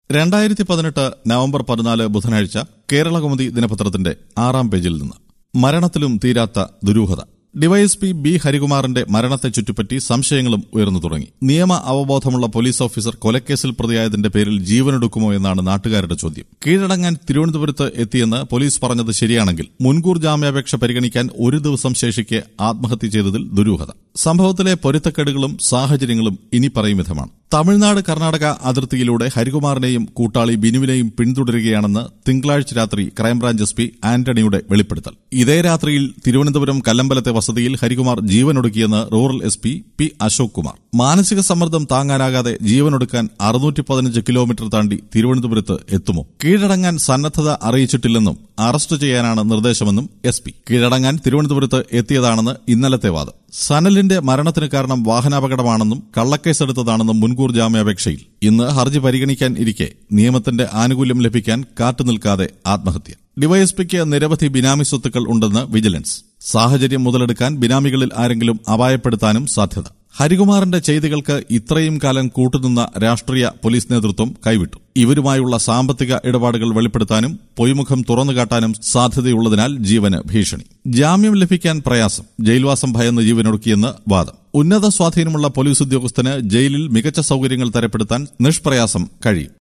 രണ്ടായിരത്തി പതിനെട്ട് നവംബർ പതിനാല് ബുധനാഴ്ച കേരളകൗമുദി ദിനപത്രത്തിന്റെ ആറാം പേജിൽ നിന്ന് മരണത്തിലും തീരാത്ത ദുരൂഹത ഡിവൈഎസ്പി ബി ഹരികുമാറിന്റെ മരണത്തെ ചുറ്റിപ്പറ്റി സംശയങ്ങളും ഉയർന്നു തുടങ്ങി നിയമ അവബോധമുള്ള പോലീസ് ഓഫീസർ കൊലക്കേസിൽ പ്രതിയായതിന്റെ പേരിൽ ജീവനെടുക്കുമോ എന്നാണ് നാട്ടുകാരുടെ ചോദ്യം കീഴടങ്ങാൻ തിരുവനന്തപുരത്ത് എത്തിയെന്ന് പോലീസ് പറഞ്ഞത് ശരിയാണെങ്കിൽ മുൻകൂർ ജാമ്യാപേക്ഷ പരിഗണിക്കാൻ ഒരു ദിവസം ശേഷിക്കെ ആത്മഹത്യ ചെയ്തതിൽ ദുരൂഹത സംഭവത്തിലെ പൊരുത്തക്കേടുകളും സാഹചര്യങ്ങളും ഇനി പറയും വിധമാണ് തമിഴ്നാട് കർണാടക അതിർത്തിയിലൂടെ ഹരികുമാറിനെയും കൂട്ടാളി ബിനുവിനെയും പിന്തുടരുകയാണെന്ന് തിങ്കളാഴ്ച രാത്രി ക്രൈംബ്രാഞ്ച് എസ് പി ആന്റണിയുടെ വെളിപ്പെടുത്തൽ ഇതേ രാത്രിയിൽ തിരുവനന്തപുരം കല്ലമ്പലത്തെ വസതിയിൽ ഹരികുമാർ ജീവനൊടുക്കിയെന്ന് rural S P P Ashok Kumar മാനസിക സമ്മർദ്ദം താങ്ങാനാകാതെ ജീവനൊടുക്കാൻ അറുന്നൂറ്റി പതിനഞ്ച് കിലോമീറ്റർ താണ്ടി തിരുവനന്തപുരത്ത് എത്തുമോ കീഴടങ്ങാൻ സന്നദ്ധത അറിയിച്ചിട്ടില്ലെന്നും അറസ്റ്റ് ചെയ്യാനാണ് നിർദ്ദേശമെന്നും എസ് പി കീഴടങ്ങാൻ തിരുവനന്തപുരത്ത് എത്തിയതാണെന്ന് ഇന്നലത്തെ വാദം സനലിന്റെ മരണത്തിന് കാരണം വാഹനാപകടമാണെന്നും കള്ളക്കേസെടുത്തതാണെന്നും മുൻകൂർ ജാമ്യാപേക്ഷയിൽ ഇന്ന് ഹർജി പരിഗണിക്കാൻ ഇരിക്കെ നിയമത്തിന്റെ ആനുകൂല്യം ലഭിക്കാൻ കാത്തുനിൽക്കാതെ ആത്മഹത്യ ഡിവൈഎസ്പിക്ക് നിരവധി ബിനാമി സ്വത്തുക്കൾ ഉണ്ടെന്ന് വിജിലൻസ് സാഹചര്യം മുതലെടുക്കാൻ ബിനാമികളിൽ ആരെങ്കിലും അപായപ്പെടുത്താനും സാധ്യത ഹരികുമാറിന്റെ ചെയ്തികൾക്ക് ഇത്രയും കാലം കൂട്ടുനിന്ന രാഷ്ട്രീയ പോലീസ് നേതൃത്വം കൈവിട്ടു ഇവരുമായുള്ള സാമ്പത്തിക ഇടപാടുകൾ വെളിപ്പെടുത്താനും പൊയ്മുഖം തുറന്നുകാട്ടാനും സാധ്യതയുള്ളതിനാൽ ജീവന് ഭീഷണി ജാമ്യം ലഭിക്കാൻ പ്രയാസം ജയിൽവാസം ഭയന്ന് ജീവനൊടുക്കിയെന്ന് വാദം ഉന്നത സ്വാധീനമുള്ള പോലീസ് ഉദ്യോഗസ്ഥന് ജയിലിൽ മികച്ച സൌകര്യങ്ങൾ തരപ്പെടുത്താൻ നിഷ്പ്രയാസം കഴിയും